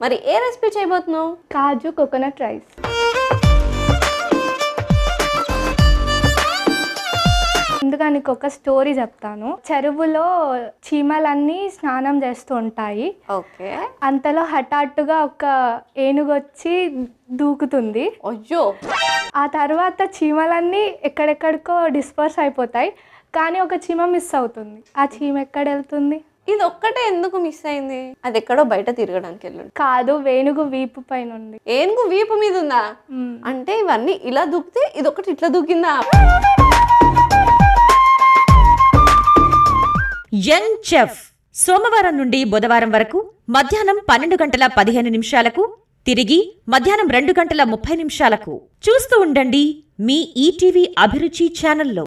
మరి ఏ రెసిపీ చేయబోతున్నావు కాజు కోకోనట్ రైస్ ముందుగా నీకు ఒక స్టోరీ చెప్తాను చెరువులో చీమలన్నీ స్నానం చేస్తూ ఉంటాయి ఓకే అంతలో హఠాత్తుగా ఒక ఏనుగు వచ్చి దూకుతుంది అయ్యో ఆ తర్వాత చీమలన్నీ ఎక్కడెక్కడికో డిస్పర్స్ అయిపోతాయి కానీ ఒక చీమ మిస్ అవుతుంది ఆ చీమ ఎక్కడ వెళ్తుంది ఇది ఒక్కటే ఎందుకు మిస్ అయింది అది ఎక్కడో బయట తిరగడానికి వెళ్ళండి కాదు వేణుగు వీపు పైన ఉంది ఏనుగు వీపు మీద ఉందా మ్మ్. అంటే ఇవన్నీ ఇలా దూకితే ఇది ఒకటి ఇట్లా దూకిందా యంగ్ చెఫ్ సోమవారం నుండి బుధవారం వరకు మధ్యాహ్నం పన్నెండు గంటల పదిహేను నిమిషాలకు తిరిగి మధ్యాహ్నం రెండు గంటల ముప్పై నిమిషాలకు చూస్తూ ఉండండి మీ ఈటీవీ అభిరుచి ఛానల్లో